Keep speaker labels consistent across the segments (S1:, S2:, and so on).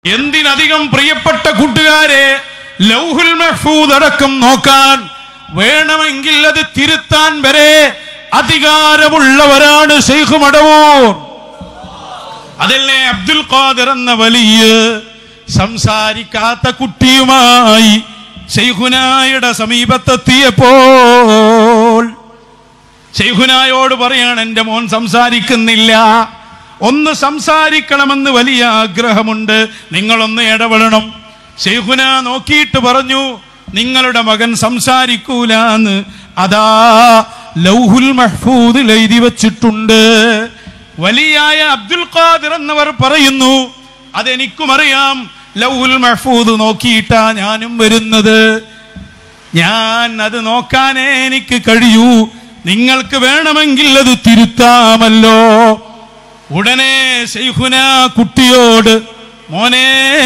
S1: എന്തിനധികം പ്രിയപ്പെട്ട കൂട്ടുകാരെ ലൗഹുൽ മഹ്ഫൂദ് അടക്കം നോക്കാൻ വേണമെങ്കിൽ അത് തിരുത്താൻ വരെ അധികാരമുള്ളവരാണ് ഷെയ്ഖ് മടവൂർ അതല്ലേ അബ്ദുൽ ഖാദിർ എന്ന വലിയ സംസാരിക്കാത്ത കുട്ടിയുമായി ഷെയ്ഖുനായുടെ സമീപത്തെത്തിയപ്പോൾ ഷെയ്ഖുനായോട് പറയാണ് എൻ്റെ മോൻ സംസാരിക്കുന്നില്ല ഒന്ന് സംസാരിക്കണമെന്ന് വലിയ ആഗ്രഹമുണ്ട് നിങ്ങളൊന്ന് ഇടപെടണം ഷെയ്ഖുന നോക്കിയിട്ട് പറഞ്ഞു നിങ്ങളുടെ മകൻ സംസാരിക്കൂല എന്ന് അതാ ലൗഹുൽ മഹ്ഫൂദിൽ എഴുതി വച്ചിട്ടുണ്ട് വലിയായ അബ്ദുൽ ഖാദിർ എന്നവർ പറയുന്നു അതെനിക്കും അറിയാം ലൗഹുൽ മഹ്ഫൂദ് നോക്കിയിട്ടാ ഞാനും വരുന്നത് ഞാൻ അത് നോക്കാനേ എനിക്ക് കഴിയൂ നിങ്ങൾക്ക് വേണമെങ്കിൽ അത് തിരുത്താമല്ലോ ഉടനെ ശൈഖുന കുട്ടിയോട് മോനെ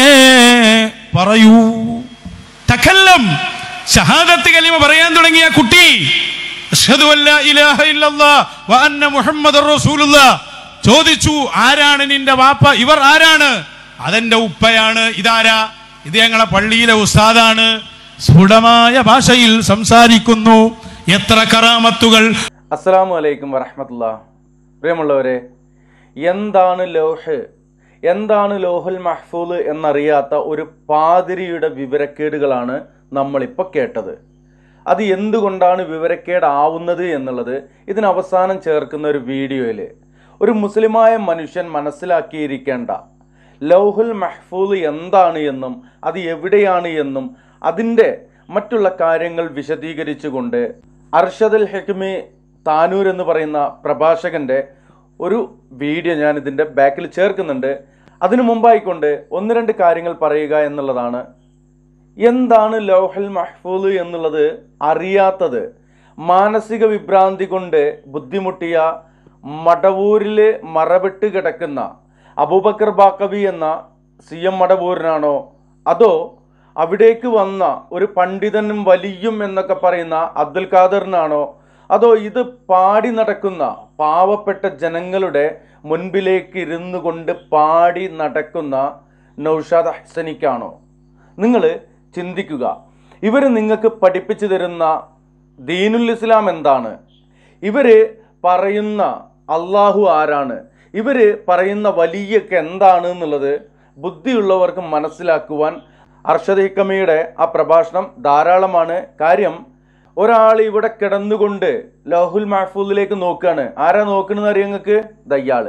S1: പറയൂ തക്കല്ലം ഷഹാദത്ത് കലിമ പറയാൻ തുടങ്ങിയ കുട്ടി അഷ്ഹദു അല്ലാ ഇലാഹ ഇല്ലല്ലാഹ് വ അന്ന മുഹമ്മദർ റസൂലുള്ളാഹ് ചോദിച്ചു ആരാണ് നിന്റെ വാപ്പ ഇവർ ആരാണ് അതെന്റെ ഉപ്പയാണ് ഇതാരാ ഇത് ഞങ്ങളെ പള്ളിയിലെ ഉസ്താദാണ് സ്ഫുടമായ ഭാഷയിൽ സംസാരിക്കുന്നു എത്ര കറാമത്തുകൾ
S2: അസ്സലാമു അലൈക്കും വറഹമത്തുള്ള പ്രിയമുള്ളവരെ എന്താണ് ലോഹ് എന്താണ് ലോഹുൽ മഹ്ഫൂദ് എന്നറിയാത്ത ഒരു പാതിരിയുടെ വിവരക്കേടുകളാണ് നമ്മളിപ്പോൾ കേട്ടത് അത് എന്തുകൊണ്ടാണ് വിവരക്കേടാവുന്നത് എന്നുള്ളത് ഇതിന് അവസാനം ചേർക്കുന്ന ഒരു വീഡിയോയിൽ ഒരു മുസ്ലിമായ മനുഷ്യൻ മനസ്സിലാക്കിയിരിക്കേണ്ട ലൗഹുൽ മഹ്ഫൂദ് എന്താണ് എന്നും അത് എവിടെയാണ് എന്നും അതിൻ്റെ മറ്റുള്ള കാര്യങ്ങൾ വിശദീകരിച്ചുകൊണ്ട് അർഷദുൽ ഹെക്മി താനൂർ എന്ന് പറയുന്ന പ്രഭാഷകന്റെ ഒരു വീഡിയോ ഞാൻ ഇതിൻ്റെ ബാക്കിൽ ചേർക്കുന്നുണ്ട് അതിനു മുമ്പായിക്കൊണ്ട് ഒന്ന് രണ്ട് കാര്യങ്ങൾ പറയുക എന്നുള്ളതാണ് എന്താണ് ലൗഹൽ മഹ്ഫൂദ് എന്നുള്ളത് അറിയാത്തത് മാനസിക വിഭ്രാന്തി കൊണ്ട് ബുദ്ധിമുട്ടിയ മടവൂരിൽ മറവിട്ട് കിടക്കുന്ന അബൂബക്കർ ബാക്കവി എന്ന സി എം മടവൂരിനാണോ അതോ അവിടേക്ക് വന്ന ഒരു പണ്ഡിതനും വലിയും എന്നൊക്കെ പറയുന്ന അബ്ദുൽ ഖാദറിനാണോ അതോ ഇത് പാടി നടക്കുന്ന പാവപ്പെട്ട ജനങ്ങളുടെ മുൻപിലേക്ക് ഇരുന്നു കൊണ്ട് പാടി നടക്കുന്ന നൗഷാദ് ഹസനിക്കാണോ നിങ്ങൾ ചിന്തിക്കുക ഇവർ നിങ്ങൾക്ക് പഠിപ്പിച്ചു തരുന്ന ദീനുൽ ഇസ്ലാം എന്താണ് ഇവർ പറയുന്ന അള്ളാഹു ആരാണ് ഇവർ പറയുന്ന വലിയൊക്കെ എന്താണ് എന്നുള്ളത് ബുദ്ധിയുള്ളവർക്ക് മനസ്സിലാക്കുവാൻ അർഷദ് ഹിക്കമിയുടെ ആ പ്രഭാഷണം ധാരാളമാണ് കാര്യം ഒരാൾ ഇവിടെ കിടന്നുകൊണ്ട് ലഹുൽ മഹഫൂദിലേക്ക് നോക്കുകയാണ് ആരാ നോക്കണെന്ന് അറിയാം നിങ്ങൾക്ക് ദയ്യാള്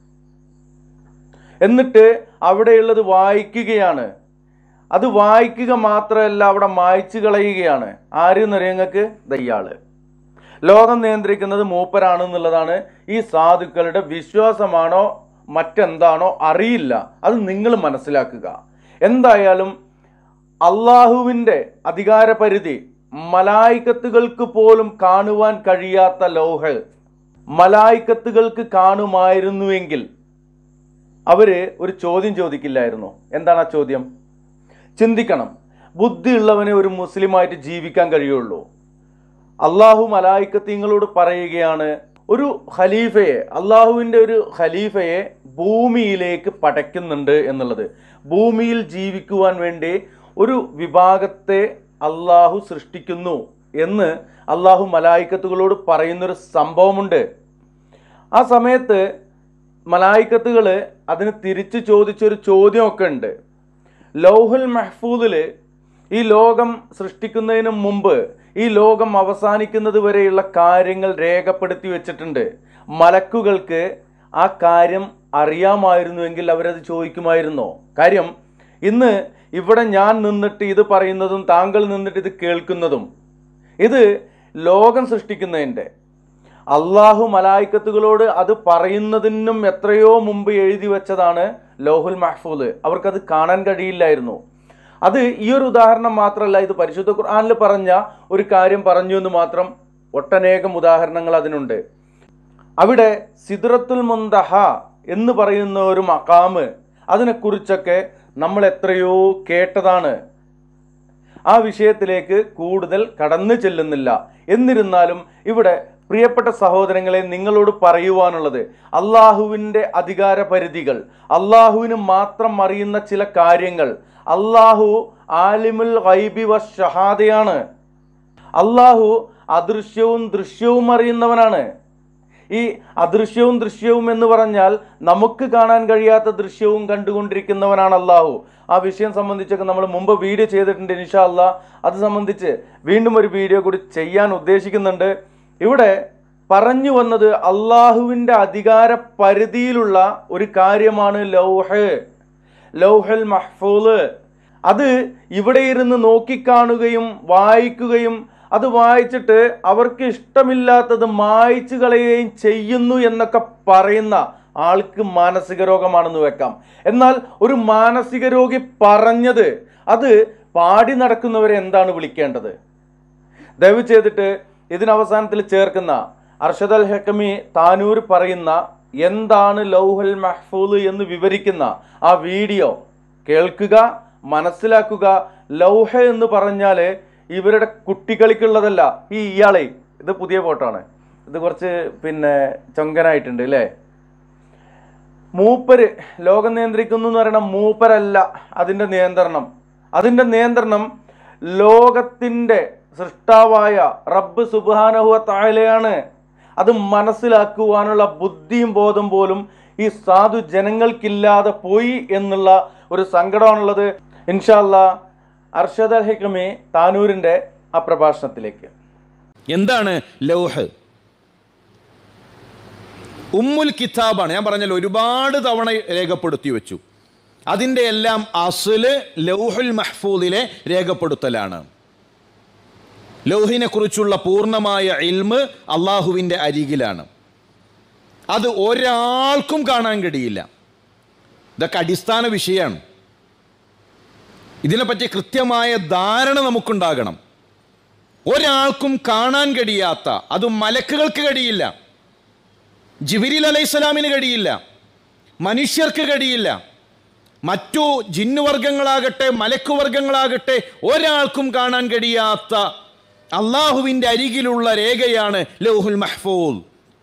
S2: എന്നിട്ട് അവിടെയുള്ളത് വായിക്കുകയാണ് അത് വായിക്കുക മാത്രമല്ല അവിടെ മായ്ച്ചു കളയുകയാണ് ആരെന്നറിയാം നിങ്ങൾക്ക് ദയ്യാള് ലോകം നിയന്ത്രിക്കുന്നത് മൂപ്പരാണെന്നുള്ളതാണ് ഈ സാധുക്കളുടെ വിശ്വാസമാണോ മറ്റെന്താണോ അറിയില്ല അത് നിങ്ങൾ മനസ്സിലാക്കുക എന്തായാലും അള്ളാഹുവിൻ്റെ അധികാരപരിധി മലായിക്കത്തുകൾക്ക് പോലും കാണുവാൻ കഴിയാത്ത ലോഹൽ മലായിക്കത്തുകൾക്ക് കാണുമായിരുന്നുവെങ്കിൽ അവര് ഒരു ചോദ്യം ചോദിക്കില്ലായിരുന്നു എന്താണ് ആ ചോദ്യം ചിന്തിക്കണം ബുദ്ധിയുള്ളവനെ ഒരു മുസ്ലിമായിട്ട് ജീവിക്കാൻ കഴിയുള്ളൂ അള്ളാഹു മലായിക്കത്തിങ്ങളോട് പറയുകയാണ് ഒരു ഖലീഫയെ അള്ളാഹുവിൻ്റെ ഒരു ഖലീഫയെ ഭൂമിയിലേക്ക് പടയ്ക്കുന്നുണ്ട് എന്നുള്ളത് ഭൂമിയിൽ ജീവിക്കുവാൻ വേണ്ടി ഒരു വിഭാഗത്തെ അള്ളാഹു സൃഷ്ടിക്കുന്നു എന്ന് അള്ളാഹു മലായിക്കത്തുകളോട് പറയുന്നൊരു സംഭവമുണ്ട് ആ സമയത്ത് മലായിക്കത്തുകൾ അതിന് തിരിച്ചു ചോദിച്ചൊരു ചോദ്യമൊക്കെ ഉണ്ട് ലൗഹുൽ മഹ്ഫൂദിൽ ഈ ലോകം സൃഷ്ടിക്കുന്നതിന് മുമ്പ് ഈ ലോകം അവസാനിക്കുന്നത് വരെയുള്ള കാര്യങ്ങൾ രേഖപ്പെടുത്തി വെച്ചിട്ടുണ്ട് മലക്കുകൾക്ക് ആ കാര്യം അറിയാമായിരുന്നുവെങ്കിൽ അവരത് ചോദിക്കുമായിരുന്നോ കാര്യം ഇന്ന് ഇവിടെ ഞാൻ നിന്നിട്ട് ഇത് പറയുന്നതും താങ്കൾ നിന്നിട്ട് ഇത് കേൾക്കുന്നതും ഇത് ലോകം സൃഷ്ടിക്കുന്നതിൻ്റെ അള്ളാഹു മലായിക്കത്തുകളോട് അത് പറയുന്നതിനും എത്രയോ മുമ്പ് എഴുതി വെച്ചതാണ് ലോഹുൽ മഹ്ഫൂദ് അവർക്കത് കാണാൻ കഴിയില്ലായിരുന്നു അത് ഈ ഒരു ഉദാഹരണം മാത്രമല്ല ഇത് പരിശുദ്ധ ഖുർആനിൽ പറഞ്ഞ ഒരു കാര്യം പറഞ്ഞു എന്ന് മാത്രം ഒട്ടനേകം ഉദാഹരണങ്ങൾ അതിനുണ്ട് അവിടെ സിദ്റത്തുൽ മുന്തഹ എന്ന് പറയുന്ന ഒരു മക്കാമ് അതിനെക്കുറിച്ചൊക്കെ നമ്മൾ എത്രയോ കേട്ടതാണ് ആ വിഷയത്തിലേക്ക് കൂടുതൽ കടന്നു ചെല്ലുന്നില്ല എന്നിരുന്നാലും ഇവിടെ പ്രിയപ്പെട്ട സഹോദരങ്ങളെ നിങ്ങളോട് പറയുവാനുള്ളത് അള്ളാഹുവിൻ്റെ അധികാര പരിധികൾ അള്ളാഹുവിന് മാത്രം അറിയുന്ന ചില കാര്യങ്ങൾ അള്ളാഹു ആലിമുൽ ഗൈബി വ ഷഹാദയാണ് അള്ളാഹു അദൃശ്യവും ദൃശ്യവും അറിയുന്നവനാണ് ഈ അദൃശ്യവും ദൃശ്യവും എന്ന് പറഞ്ഞാൽ നമുക്ക് കാണാൻ കഴിയാത്ത ദൃശ്യവും കണ്ടുകൊണ്ടിരിക്കുന്നവനാണ് അള്ളാഹു ആ വിഷയം സംബന്ധിച്ചൊക്കെ നമ്മൾ മുമ്പ് വീഡിയോ ചെയ്തിട്ടുണ്ട് ഇൻഷാ അല്ലാ അത് സംബന്ധിച്ച് വീണ്ടും ഒരു വീഡിയോ കൂടി ചെയ്യാൻ ഉദ്ദേശിക്കുന്നുണ്ട് ഇവിടെ പറഞ്ഞു വന്നത് അള്ളാഹുവിൻ്റെ അധികാര പരിധിയിലുള്ള ഒരു കാര്യമാണ് ലൗഹ് ലൗഹൽ മഹ്ഫൂല് അത് ഇവിടെ ഇരുന്ന് നോക്കിക്കാണുകയും വായിക്കുകയും അത് വായിച്ചിട്ട് അവർക്ക് ഇഷ്ടമില്ലാത്തത് മായ്ച്ചു കളയുകയും ചെയ്യുന്നു എന്നൊക്കെ പറയുന്ന ആൾക്ക് മാനസിക രോഗമാണെന്ന് വെക്കാം എന്നാൽ ഒരു മാനസിക രോഗി പറഞ്ഞത് അത് പാടി നടക്കുന്നവരെ എന്താണ് വിളിക്കേണ്ടത് ദയവ് ചെയ്തിട്ട് ഇതിനവസാനത്തിൽ ചേർക്കുന്ന അർഷദ് അൽ ഹക്കമി താനൂർ പറയുന്ന എന്താണ് ലൗഹൽ മഹ്ഫൂദ് എന്ന് വിവരിക്കുന്ന ആ വീഡിയോ കേൾക്കുക മനസ്സിലാക്കുക ലൗഹ എന്ന് പറഞ്ഞാൽ ഇവരുടെ കുട്ടികളിക്കുള്ളതല്ല ഈ ഇയാളെ ഇത് പുതിയ ഫോട്ടോ ആണ് ഇത് കുറച്ച് പിന്നെ ചൊങ്കനായിട്ടുണ്ട് അല്ലേ മൂപ്പര് ലോകം നിയന്ത്രിക്കുന്നു എന്ന് പറയുന്ന മൂപ്പരല്ല അതിൻ്റെ നിയന്ത്രണം അതിൻ്റെ നിയന്ത്രണം ലോകത്തിൻ്റെ സൃഷ്ടാവായ റബ്ബ് സുബാനഹുവ താഴെയാണ് അത് മനസ്സിലാക്കുവാനുള്ള ബുദ്ധിയും ബോധം പോലും ഈ സാധു ജനങ്ങൾക്കില്ലാതെ പോയി എന്നുള്ള ഒരു സങ്കടമാണുള്ളത് ഇൻഷാല്ല അർഷദ് അൽ ഹിക്കമി താനൂരിൻ്റെ ആ പ്രഭാഷണത്തിലേക്ക്
S3: എന്താണ് ലൗഹ് ഉമ്മുൽ കിതാബാണ് ഞാൻ പറഞ്ഞല്ലോ ഒരുപാട് തവണ രേഖപ്പെടുത്തി വെച്ചു അതിൻ്റെ എല്ലാം അസുല് ലൗഹുൽ മഹ്ഫൂദിലെ രേഖപ്പെടുത്തലാണ് ലൗഹിനെ കുറിച്ചുള്ള പൂർണ്ണമായ ഇൽമ് അള്ളാഹുവിൻ്റെ അരികിലാണ് അത് ഒരാൾക്കും കാണാൻ കഴിയില്ല ഇതൊക്കെ അടിസ്ഥാന വിഷയമാണ് ഇതിനെപ്പറ്റി കൃത്യമായ ധാരണ നമുക്കുണ്ടാകണം ഒരാൾക്കും കാണാൻ കഴിയാത്ത അത് മലക്കുകൾക്ക് കഴിയില്ല ജിബിരിൽ അലൈഹിസ്സലാമിന് കഴിയില്ല മനുഷ്യർക്ക് കഴിയില്ല മറ്റു ജിന്നുവർഗങ്ങളാകട്ടെ മലക്കുവർഗങ്ങളാകട്ടെ ഒരാൾക്കും കാണാൻ കഴിയാത്ത അള്ളാഹുവിൻ്റെ അരികിലുള്ള രേഖയാണ് ലൗഹുൽ മഹ്ഫൂൽ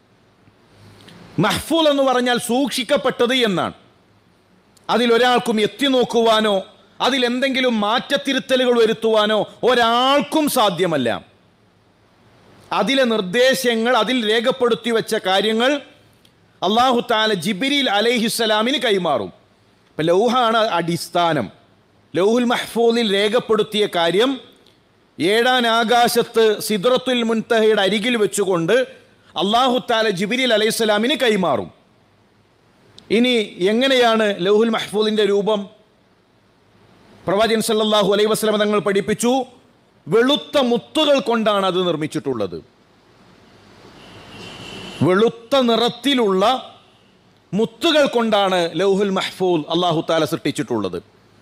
S3: മഹ്ഫൂൽ എന്ന് പറഞ്ഞാൽ സൂക്ഷിക്കപ്പെട്ടത് എന്നാണ് അതിലൊരാൾക്കും എത്തി നോക്കുവാനോ അതിൽ എന്തെങ്കിലും മാറ്റത്തിരുത്തലുകൾ വരുത്തുവാനോ ഒരാൾക്കും സാധ്യമല്ല അതിലെ നിർദ്ദേശങ്ങൾ അതിൽ രേഖപ്പെടുത്തി വെച്ച കാര്യങ്ങൾ അള്ളാഹു താല ജിബിരിൽ അലൈഹിസ്സലാമിന് കൈമാറും ഇപ്പം ലൗഹാണ് അടിസ്ഥാനം ലൗഹുൽ മഹ്ഫൂദിൽ രേഖപ്പെടുത്തിയ കാര്യം ഏഴാൻ ആകാശത്ത് സിദ്റത്തുൽ മുൻതഹയുടെ അരികിൽ വെച്ചുകൊണ്ട് അള്ളാഹു താല ജിബിരിൽ അലൈഹിസ്സലാമിന് കൈമാറും ഇനി എങ്ങനെയാണ് ലൗഹുൽ മഹ്ഫൂദിൻ്റെ രൂപം പ്രവാചകൻ സല്ലല്ലാഹു അലൈഹി വസല്ലം തങ്ങൾ പഠിപ്പിച്ചു വെളുത്ത മുത്തുകൾ കൊണ്ടാണ് അത് നിർമ്മിച്ചിട്ടുള്ളത് വെളുത്ത നിറത്തിലുള്ള മുത്തുകൾ കൊണ്ടാണ് ലൗഹുൽ മഹ്ഫൂൽ അള്ളാഹു താല സൃഷ്ടിച്ചിട്ടുള്ളത്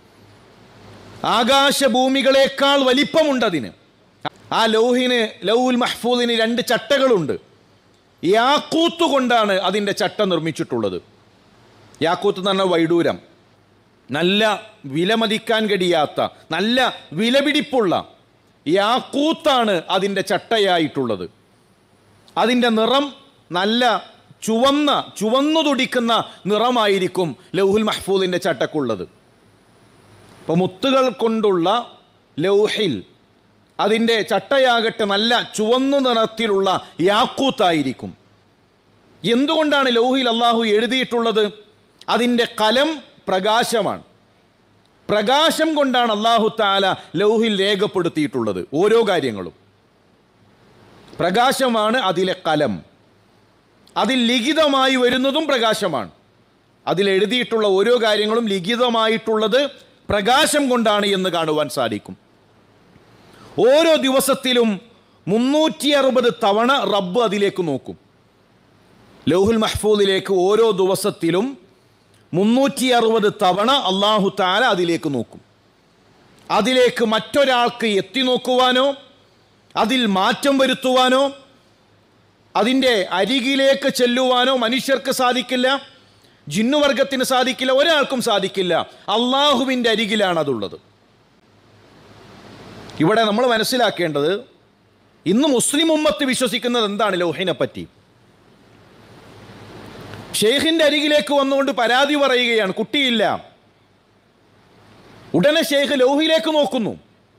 S3: ആകാശഭൂമികളെക്കാൾ വലിപ്പമുണ്ട് അതിന് ആ ലൗഹിന് ലൗഹുൽ മഹ്ഫൂദിന് രണ്ട് ചട്ടകളുണ്ട് യാക്കൂത്ത് കൊണ്ടാണ് അതിൻ്റെ ചട്ട നിർമ്മിച്ചിട്ടുള്ളത് യാക്കൂത്ത് എന്ന് പറഞ്ഞാൽ വൈഡൂരം നല്ല വിലമതിക്കാൻ കഴിയാത്ത നല്ല വിലപിടിപ്പുള്ള യാക്കൂത്താണ് അതിൻ്റെ ചട്ടയായിട്ടുള്ളത് അതിൻ്റെ നിറം നല്ല ചുവന്ന ചുവന്നു തുടിക്കുന്ന നിറമായിരിക്കും ലൗഹുൽ മഹ്ഫൂദിൻ്റെ ചട്ടക്കുള്ളത് ഇപ്പോൾ മുത്തുകൾ കൊണ്ടുള്ള ലൗഹിൽ അതിൻ്റെ ചട്ടയാകട്ടെ നല്ല ചുവന്നു നിറത്തിലുള്ള യാക്കൂത്തായിരിക്കും എന്തുകൊണ്ടാണ് ലൗഹിൽ അള്ളാഹു എഴുതിയിട്ടുള്ളത് അതിൻ്റെ കലം പ്രകാശമാണ് പ്രകാശം കൊണ്ടാണ് അള്ളാഹു താല ലൗഹിൽ രേഖപ്പെടുത്തിയിട്ടുള്ളത് ഓരോ കാര്യങ്ങളും പ്രകാശമാണ് അതിലെ കലം അതിൽ ലിഖിതമായി വരുന്നതും പ്രകാശമാണ് അതിൽ എഴുതിയിട്ടുള്ള ഓരോ കാര്യങ്ങളും ലിഖിതമായിട്ടുള്ളത് പ്രകാശം കൊണ്ടാണ് എന്ന് കാണുവാൻ സാധിക്കും ഓരോ ദിവസത്തിലും മുന്നൂറ്റി അറുപത് തവണ റബ്ബ് അതിലേക്ക് നോക്കും ലൗഹുൽ മഹ്ഫൂദിലേക്ക് ഓരോ ദിവസത്തിലും മുന്നൂറ്റി അറുപത് തവണ അള്ളാഹു താല അതിലേക്ക് നോക്കും അതിലേക്ക് മറ്റൊരാൾക്ക് എത്തി നോക്കുവാനോ അതിൽ മാറ്റം വരുത്തുവാനോ അതിൻ്റെ അരികിലേക്ക് ചെല്ലുവാനോ മനുഷ്യർക്ക് സാധിക്കില്ല ജിന്നുവർഗത്തിന് സാധിക്കില്ല ഒരാൾക്കും സാധിക്കില്ല അള്ളാഹുവിൻ്റെ അരികിലാണ് അതുള്ളത് ഇവിടെ നമ്മൾ മനസ്സിലാക്കേണ്ടത് ഇന്ന് മുസ്ലിം ഉമ്മത്ത് വിശ്വസിക്കുന്നത് എന്താണ് ലൗഹിനെ പറ്റി ഷെയ്ഖിന്റെ അരികിലേക്ക് വന്നുകൊണ്ട് പരാതി പറയുകയാണ് കുട്ടിയില്ല ഉടനെ ഷെയ്ഖ് ലൗഹിലേക്ക് നോക്കുന്നു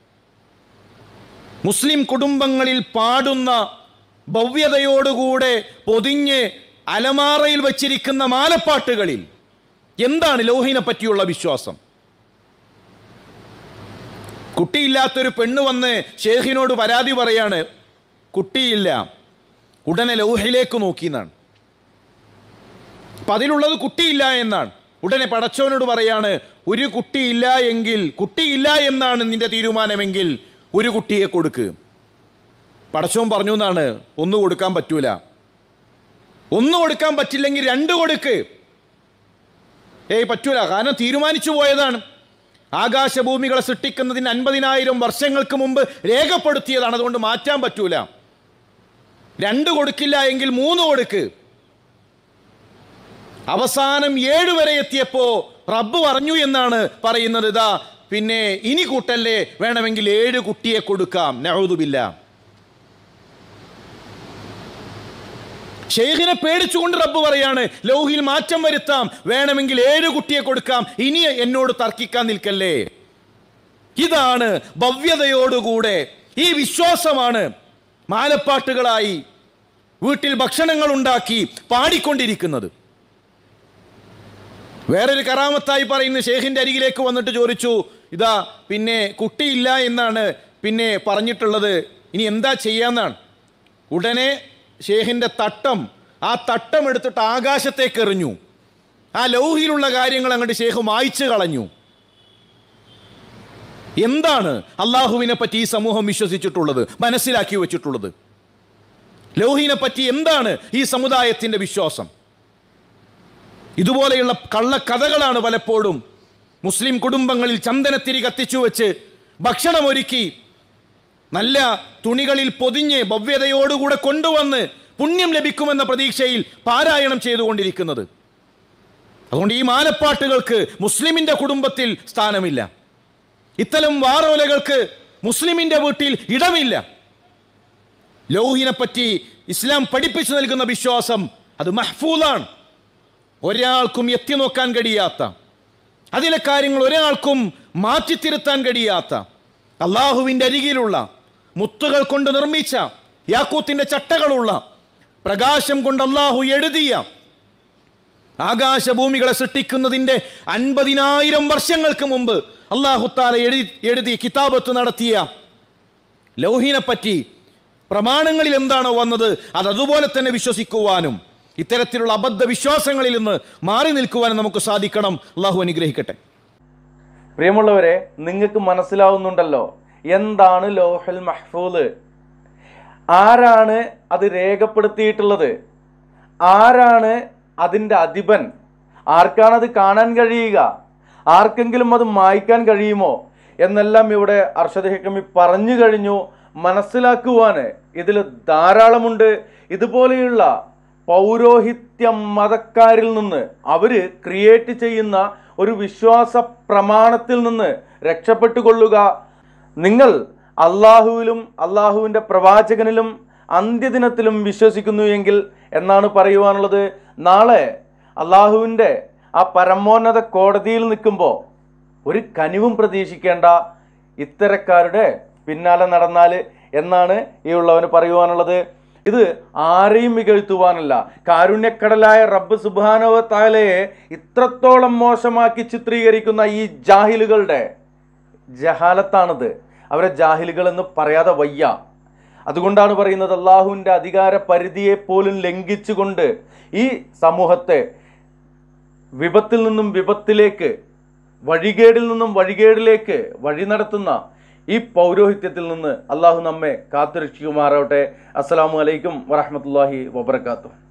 S3: മുസ്ലിം കുടുംബങ്ങളിൽ പാടുന്ന ഭവ്യതയോടുകൂടെ പൊതിഞ്ഞ് അലമാറയിൽ വച്ചിരിക്കുന്ന മാലപ്പാട്ടുകളിൽ എന്താണ് ലൗഹിനെ പറ്റിയുള്ള വിശ്വാസം കുട്ടിയില്ലാത്തൊരു പെണ്ണ് വന്ന് ഷേഖിനോട് പരാതി പറയാണ് കുട്ടിയില്ല ഉടനെ ലൗഹിലേക്ക് നോക്കിയെന്നാണ് അപ്പൊ അതിലുള്ളത് കുട്ടിയില്ല എന്നാണ് ഉടനെ പടച്ചവനോട് പറയാണ് ഒരു കുട്ടിയില്ല എങ്കിൽ കുട്ടിയില്ല എന്നാണ് നിന്റെ തീരുമാനമെങ്കിൽ ഒരു കുട്ടിയെ കൊടുക്ക് പടച്ചവൻ പറഞ്ഞു എന്നാണ് ഒന്ന് കൊടുക്കാൻ പറ്റൂല ഒന്ന് കൊടുക്കാൻ പറ്റില്ലെങ്കിൽ രണ്ട് കൊടുക്ക് ഏയ് പറ്റൂല കാരണം തീരുമാനിച്ചു പോയതാണ് ആകാശഭൂമികളെ സൃഷ്ടിക്കുന്നതിന് അൻപതിനായിരം വർഷങ്ങൾക്ക് മുമ്പ് രേഖപ്പെടുത്തിയതാണ് അതുകൊണ്ട് മാറ്റാൻ പറ്റൂല രണ്ട് കൊടുക്കില്ല എങ്കിൽ മൂന്ന് കൊടുക്ക് അവസാനം ഏഴ് വരെ എത്തിയപ്പോ റബ്ബ് പറഞ്ഞു എന്നാണ് പറയുന്നത് ഇതാ പിന്നെ ഇനി കൂട്ടല്ലേ വേണമെങ്കിൽ ഏഴ് കുട്ടിയെ കൊടുക്കാം നഴുതുമില്ല ഷെയ്ഖിനെ പേടിച്ചുകൊണ്ട് റബ്ബ് പറയാണ് ലൗഹിൽ മാറ്റം വരുത്താം വേണമെങ്കിൽ ഏഴ് കുട്ടിയെ കൊടുക്കാം ഇനി എന്നോട് തർക്കിക്കാൻ നിൽക്കല്ലേ ഇതാണ് ഭവ്യതയോടുകൂടെ ഈ വിശ്വാസമാണ് മാലപ്പാട്ടുകളായി വീട്ടിൽ ഭക്ഷണങ്ങൾ ഉണ്ടാക്കി പാടിക്കൊണ്ടിരിക്കുന്നത് വേറൊരു കറാമത്തായി പറയുന്ന ഷേഖിന്റെ അരികിലേക്ക് വന്നിട്ട് ചോദിച്ചു ഇതാ പിന്നെ കുട്ടിയില്ല എന്നാണ് പിന്നെ പറഞ്ഞിട്ടുള്ളത് ഇനി എന്താ ചെയ്യാന്നാണ് ഉടനെ ഷേഖിന്റെ തട്ടം ആ തട്ടം എടുത്തിട്ട് ആകാശത്തേക്ക് എറിഞ്ഞു ആ ലൗഹിയിലുള്ള കാര്യങ്ങൾ അങ്ങോട്ട് ഷേഖ് മായ്ച്ചു കളഞ്ഞു എന്താണ് അള്ളാഹുവിനെ പറ്റി ഈ സമൂഹം വിശ്വസിച്ചിട്ടുള്ളത് മനസ്സിലാക്കി വെച്ചിട്ടുള്ളത് ലൗഹിനെ പറ്റി എന്താണ് ഈ സമുദായത്തിന്റെ വിശ്വാസം ഇതുപോലെയുള്ള കള്ളക്കഥകളാണ് പലപ്പോഴും മുസ്ലിം കുടുംബങ്ങളിൽ ചന്ദനത്തിരി കത്തിച്ചു വെച്ച് ഭക്ഷണമൊരുക്കി നല്ല തുണികളിൽ പൊതിഞ്ഞ് ഭവ്യതയോടുകൂടെ കൊണ്ടുവന്ന് പുണ്യം ലഭിക്കുമെന്ന പ്രതീക്ഷയിൽ പാരായണം ചെയ്തുകൊണ്ടിരിക്കുന്നത് അതുകൊണ്ട് ഈ മാലപ്പാട്ടുകൾക്ക് മുസ്ലിമിന്റെ കുടുംബത്തിൽ സ്ഥാനമില്ല ഇത്തരം വാറോലകൾക്ക് മുസ്ലിമിന്റെ വീട്ടിൽ ഇടമില്ല ലൗഹിനെ പറ്റി ഇസ്ലാം പഠിപ്പിച്ചു നൽകുന്ന വിശ്വാസം അത് മഹ്ഫൂലാണ് ഒരാൾക്കും എത്തി നോക്കാൻ കഴിയാത്ത അതിലെ കാര്യങ്ങൾ ഒരാൾക്കും മാറ്റിത്തിരുത്താൻ കഴിയാത്ത അള്ളാഹുവിൻ്റെ അരികിലുള്ള മുത്തുകൾ കൊണ്ട് നിർമ്മിച്ച യാക്കൂത്തിന്റെ ചട്ടകളുള്ള പ്രകാശം കൊണ്ട് അള്ളാഹു എഴുതിയ ആകാശഭൂമികളെ സൃഷ്ടിക്കുന്നതിൻ്റെ അൻപതിനായിരം വർഷങ്ങൾക്ക് മുമ്പ് അള്ളാഹുത്താല എഴുതി എഴുതി കിതാബത്ത് നടത്തിയ ലൗഹിനെ പറ്റി പ്രമാണങ്ങളിൽ എന്താണോ വന്നത് അത് അതുപോലെ തന്നെ വിശ്വസിക്കുവാനും ഇത്തരത്തിലുള്ള അബദ്ധ വിശ്വാസങ്ങളിൽ നിന്ന് മാറി നിൽക്കുവാനും നമുക്ക് സാധിക്കണം അള്ളാഹു അനുഗ്രഹിക്കട്ടെ
S2: പ്രിയമുള്ളവരെ നിങ്ങൾക്ക് മനസ്സിലാവുന്നുണ്ടല്ലോ എന്താണ് ലോഹൽ മഹ്ഫൂദ് ആരാണ് അത് രേഖപ്പെടുത്തിയിട്ടുള്ളത് ആരാണ് അതിൻ്റെ അധിപൻ ആർക്കാണത് കാണാൻ കഴിയുക ആർക്കെങ്കിലും അത് മായ്ക്കാൻ കഴിയുമോ എന്നെല്ലാം ഇവിടെ അർഷദ് ഹിക്കമി പറഞ്ഞു കഴിഞ്ഞു മനസ്സിലാക്കുവാൻ ഇതിൽ ധാരാളമുണ്ട് ഇതുപോലെയുള്ള പൗരോഹിത്യ മതക്കാരിൽ നിന്ന് അവര് ക്രിയേറ്റ് ചെയ്യുന്ന ഒരു വിശ്വാസ പ്രമാണത്തിൽ നിന്ന് രക്ഷപ്പെട്ടുകൊള്ളുക നിങ്ങൾ അള്ളാഹുവിലും അള്ളാഹുവിൻ്റെ പ്രവാചകനിലും അന്ത്യദിനത്തിലും വിശ്വസിക്കുന്നു എങ്കിൽ എന്നാണ് പറയുവാനുള്ളത് നാളെ അള്ളാഹുവിൻ്റെ ആ പരമോന്നത കോടതിയിൽ നിൽക്കുമ്പോൾ ഒരു കനിവും പ്രതീക്ഷിക്കേണ്ട ഇത്തരക്കാരുടെ പിന്നാലെ നടന്നാൽ എന്നാണ് ഈ ഉള്ളവന് പറയുവാനുള്ളത് ഇത് ആരെയും മികഴ്ത്തുവാനല്ല കാരുണ്യക്കടലായ റബ്ബ് സുബാനവ താലയെ ഇത്രത്തോളം മോശമാക്കി ചിത്രീകരിക്കുന്ന ഈ ജാഹിലുകളുടെ ജഹാലത്താണിത് അവരെ ജാഹിലുകൾ എന്ന് പറയാതെ വയ്യ അതുകൊണ്ടാണ് പറയുന്നത് അള്ളാഹുവിൻ്റെ അധികാര പരിധിയെ പോലും ലംഘിച്ചുകൊണ്ട് ഈ സമൂഹത്തെ വിപത്തിൽ നിന്നും വിപത്തിലേക്ക് വഴികേടിൽ നിന്നും വഴികേടിലേക്ക് വഴി നടത്തുന്ന ഈ പൗരോഹിത്യത്തിൽ നിന്ന് അള്ളാഹു നമ്മെ കാത്തുരക്ഷിക്കുമാറാവട്ടെ അസ്സലാമു അലൈക്കും വറഹമത്തല്ലാഹി വബർക്കാത്തു